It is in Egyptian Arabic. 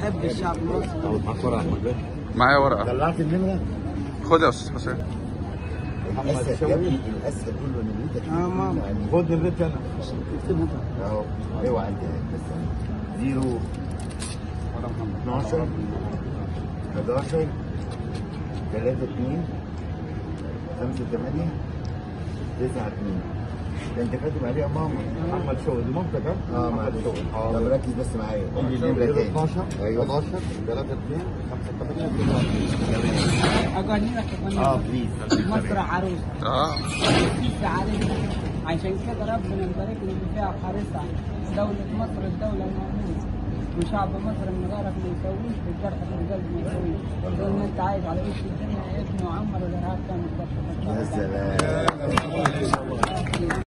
بحب الشعب المصري معاك ورقه احمد بيه معايا ورقه طلعت النمره خد يا استاذ حسين الاسد يا ابني الاسد كله نمرتك اه ماما خد نمرتي انا اكتبها اهو اوعى انت بس زيرو 12 11 3 2 5 8 9 2 ده انت كاتب عليه يا ماما محمد شغل دي مامتك ها؟ اه معلش طب ركز بس معايا قول لي النمره تاني 12 ايوه 11 3 2 5 8 اقعد هنا كمان اه بليز مصر عروسه اه في علينا عشان كده ربنا مبارك لي فيها حارسة دولة مصر الدولة المأمونة وشعب مصر من غيرك ما يسويش بالجرح في القلب ما يسويش طول ما انت عايش على وش الدنيا ابن وعمر الارهاب كان يا سلام